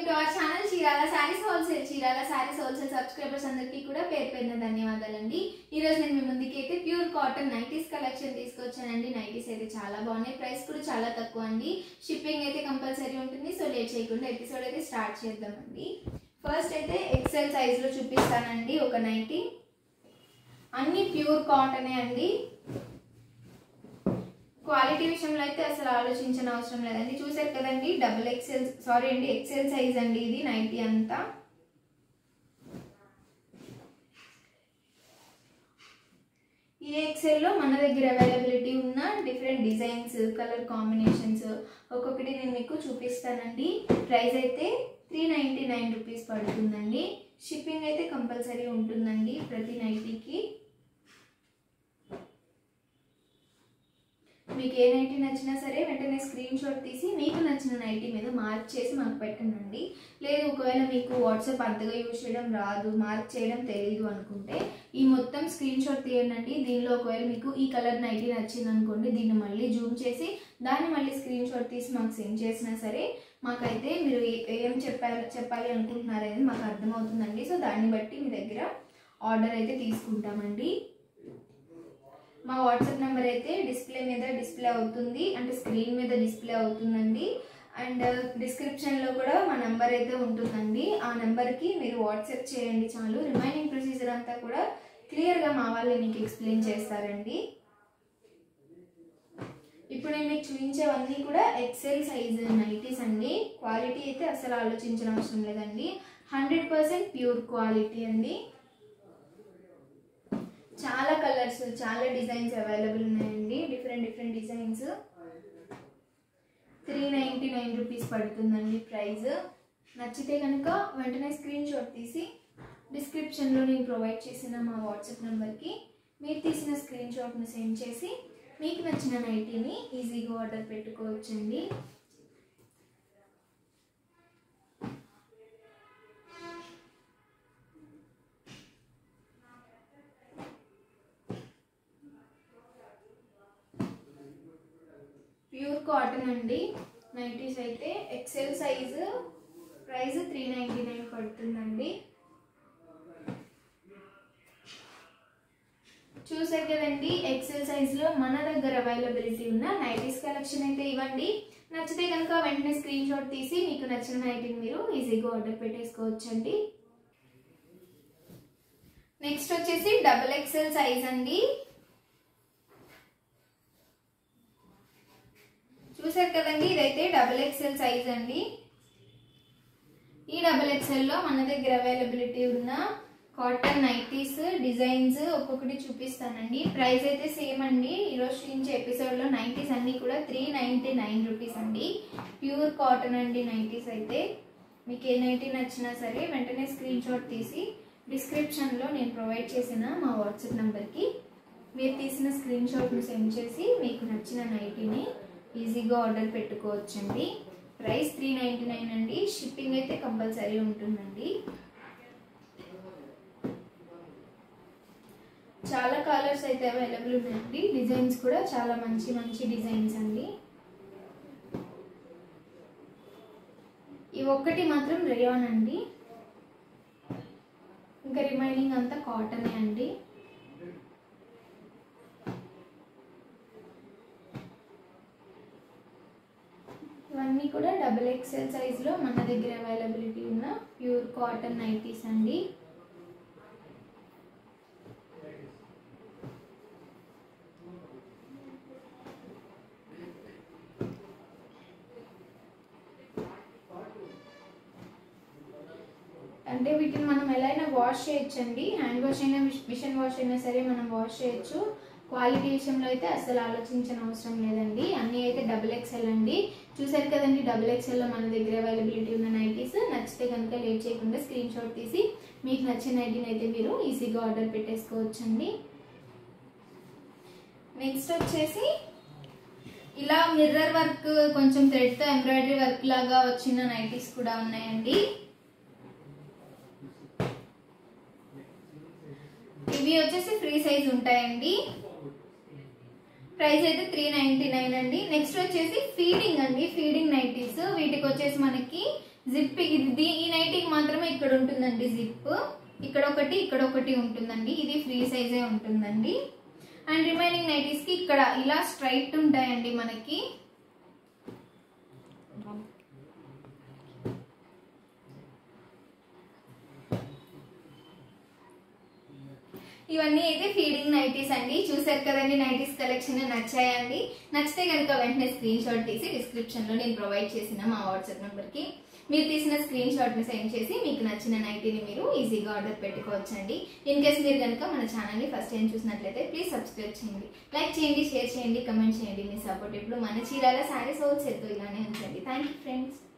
to our channel Chirala sarees wholesale Chirala sarees wholesale subscribers అందరికీ కూడా పేరు పేరున ధన్యవాదాలండి ఈ రోజు నేను మీ ముందుకి అయితే ప్యూర్ కాటన్ నైటీస్ కలెక్షన్ తీసుకొచ్చానండి నైటీస్ అయితే చాలా బాగున్నాయి ప్రైస్ కూడా చాలా తక్కువ అండి షిప్పింగ్ అయితే కంపల్సరీ ఉంటుంది సో లేట్ చేయకుండా ఎపిసోడ్ అయితే స్టార్ట్ చేద్దామండి ఫస్ట్ అయితే ఎక్సెల్ సైజ్లో చూపిస్తానండి ఒక నైటీ అన్ని ప్యూర్ కాటనే అండి క్వాలిటీ విషయంలో అయితే అసలు ఆలోచించిన అవసరం లేదండి చూసారు కదండి డబుల్ ఎక్సెల్ సారీ అండి ఎక్సెల్ సైజ్ అండి ఇది నైటీ అంతా ఈ ఎక్సెల్లో మన దగ్గర అవైలబిలిటీ ఉన్న డిఫరెంట్ డిజైన్స్ కలర్ కాంబినేషన్స్ ఒక్కొక్కటి నేను మీకు చూపిస్తానండి ప్రైస్ అయితే త్రీ నైంటీ నైన్ రూపీస్ పడుతుందండి షిప్పింగ్ అయితే కంపల్సరీ ఉంటుందండి ప్రతి నైటీకి మీకు ఏ నైటీ నచ్చినా సరే వెంటనే స్క్రీన్ షాట్ తీసి మీకు నచ్చిన నైటీ మీద మార్క్ చేసి మాకు పెట్టండి లేదు ఒకవేళ మీకు వాట్సాప్ అంతగా యూజ్ చేయడం రాదు మార్క్ చేయడం తెలియదు అనుకుంటే ఈ మొత్తం స్క్రీన్ షాట్ తీయండి దీనిలో ఒకవేళ మీకు ఈ కలర్ నైటీ నచ్చింది అనుకోండి దీన్ని మళ్ళీ జూమ్ చేసి దాన్ని మళ్ళీ స్క్రీన్ షాట్ తీసి మాకు సెండ్ చేసినా సరే మాకైతే మీరు ఏ- ఏం చెప్పాలి చెప్పాలి అనుకుంటున్నారు అనేది మాకు అర్థమవుతుందండి సో దాన్ని బట్టి మీ దగ్గర ఆర్డర్ అయితే తీసుకుంటామండి మా వాట్సాప్ నెంబర్ అయితే డిస్ప్లే మీద డిస్ప్లే అవుతుంది అంటే స్క్రీన్ మీద డిస్ప్లే అవుతుందండి అండ్ డిస్క్రిప్షన్లో కూడా మా నెంబర్ అయితే ఉంటుందండి ఆ నెంబర్కి మీరు వాట్సాప్ చేయండి చాలు రిమైనింగ్ ప్రొసీజర్ అంతా కూడా క్లియర్గా మా వాళ్ళు మీకు ఎక్స్ప్లెయిన్ చేస్తారండి ఇప్పుడు నేను మీకు చూపించేవన్నీ కూడా ఎక్సెల్ సైజ్ నైటీస్ అండి క్వాలిటీ అయితే అసలు ఆలోచించిన అవసరం లేదండి హండ్రెడ్ పర్సెంట్ ప్యూర్ క్వాలిటీ అండి చాలా కలర్స్ చాలా డిజైన్స్ అవైలబుల్ ఉన్నాయండి different different designs three ninety nine rupees పడుతుందండి ప్రైస్ నచ్చితే కనుక వెంటనే స్క్రీన్ షాట్ తీసి డిస్క్రిప్షన్లో నేను ప్రొవైడ్ చేసిన మా వాట్సాప్ నెంబర్కి మీరు తీసిన స్క్రీన్ షాట్ను సెండ్ చేసి మీకు నచ్చిన నైటీని ఈజీగా ఆర్డర్ పెట్టుకోవచ్చండి ప్యూర్ కాటన్ అండి నైటీస్ అయితే XL size price three ninety nine పడుతుందండి చూసారు కదండి ఎక్సెల్ సైజులో మన దగ్గర అవైలబిలిటీ ఉన్న నైటీస్ కలెక్షన్ అయితే ఇవ్వండి నచ్చితే కనుక వెంటనే స్క్రీన్ షాట్ తీసి మీకు నచ్చిన నైటీని మీరు ఈజీగా ఆర్డర్ పెట్టేసుకోవచ్చండి నెక్స్ట్ వచ్చేసి డబుల్ ఎక్సెల్ సైజ్ అండి చూసారు కదండి ఇదైతే డబుల్ ఎక్సెల్ సైజ్ అండి ఈ డబుల్ ఎక్సెల్లో మన దగ్గర అవైలబిలిటీ ఉన్న కాటన్ నైటీస్ డిజైన్స్ ఒక్కొక్కటి చూపిస్తానండి ప్రైస్ అయితే సేమ్ అండి ఈరోజు నుంచి ఎపిసోడ్లో నైటీస్ అన్నీ కూడా త్రీ నైంటీ నైన్ రూపీస్ అండి ప్యూర్ కాటన్ అండి నైటీస్ అయితే మీకు ఏ నైటీ నచ్చినా సరే వెంటనే స్క్రీన్ షాట్ తీసి డిస్క్రిప్షన్లో నేను ప్రొవైడ్ చేసిన మా వాట్సాప్ నెంబర్కి మీరు తీసిన స్క్రీన్ షాట్ను సెండ్ చేసి మీకు నచ్చిన నైటీని ఈజీగా ఆర్డర్ పెట్టుకోవచ్చండి ప్రైస్ త్రీ నైంటీ నైన్ అండి షిప్పింగ్ అయితే కంపల్సరీ ఉంటుందండి చాలా కలర్స్ అయితే అవైలబుల్ ఉన్నాయండి డిజైన్స్ కూడా చాలా మంచి మంచి డిజైన్స్ అండి ఈ ఒక్కటి మాత్రం రేయాన్ అండి ఇంకా రిమైనింగ్ అంతా కాటనే అండి ఇవన్నీ కూడా డబుల్ ఎక్స్ఎల్ సైజ్లో మన దగ్గర అవైలబిలిటీ ఉన్న ప్యూర్ కాటన్ నైటీస్ అండి అంటే వీటిని మనం ఎలా అయినా వాష్ చేయొచ్చండి హ్యాండ్ వాష్ అయినా మిషన్ వాష్ అయినా సరే మనం వాష్ చేయొచ్చు క్వాలిటీ విషయంలో అయితే అసలు ఆలోచించిన అవసరం లేదండి అన్నీ అయితే డబుల్ ఎక్స్ఎల్ అండి చూసారు కదండి డబుల్ ఎక్స్ఎల్లో మన దగ్గర అవైలబిలిటీ ఉన్న నైటీస్ నచ్చితే కనుక లేట్ చేయకుండా స్క్రీన్ షాట్ తీసి మీకు నచ్చిన నైటీని అయితే మీరు ఈజీగా ఆర్డర్ పెట్టేసుకోవచ్చండి నెక్స్ట్ వచ్చేసి ఇలా మిర్రర్ వర్క్ కొంచెం థ్రెడ్తో ఎంబ్రాయిడరీ వర్క్ లాగా వచ్చిన నైటీస్ కూడా ఉన్నాయండి ఇవి వచ్చేసి ఫ్రీ సైజ్ ఉంటాయండి ప్రైస్ అయితే త్రీ నైన్టీ నైన్ అండి నెక్స్ట్ వచ్చేసి ఫీడింగ్ అండి ఫీడింగ్ నైటీస్ వీటికి వచ్చేసి మనకి జిప్ ఇది ఈ నైటీకి మాత్రమే ఇక్కడ ఉంటుందండి జిప్ ఇక్కడ ఒకటి ఇక్కడ ఒకటి ఉంటుందండి ఇది ఫ్రీ సైజే ఉంటుందండి అండ్ రిమైనింగ్ నైటీస్ కి ఇక్కడ ఇలా స్ట్రైట్ ఉంటాయండి మనకి ఇవన్నీ అయితే ఫీడింగ్ నైటీస్ అండి చూసారు కదండి నైటీస్ కలెక్షన్ నచ్చాయండి నచ్చితే కనుక వెంటనే స్క్రీన్ షాట్ తీసి డిస్క్రిప్షన్ లో నేను ప్రొవైడ్ చేసిన మా వాట్సాప్ నెంబర్ కి మీరు తీసిన స్క్రీన్ షాట్ ని సెండ్ చేసి మీకు నచ్చిన నైటీని మీరు ఈజీగా ఆర్డర్ పెట్టుకోవచ్చండి ఇన్ కేస్ మీరు కనుక మన ఛానల్ ని ఫస్ట్ టైం చూసినట్లయితే ప్లీజ్ సబ్స్క్రైబ్ చేయండి లైక్ చేయండి షేర్ చేయండి కమెంట్ చేయండి మీ సపోర్ట్ ఇప్పుడు మన చీరాల శారీస్ హోల్సేల్తో ఇలానే ఉంచండి థ్యాంక్ యూ ఫ్రెండ్స్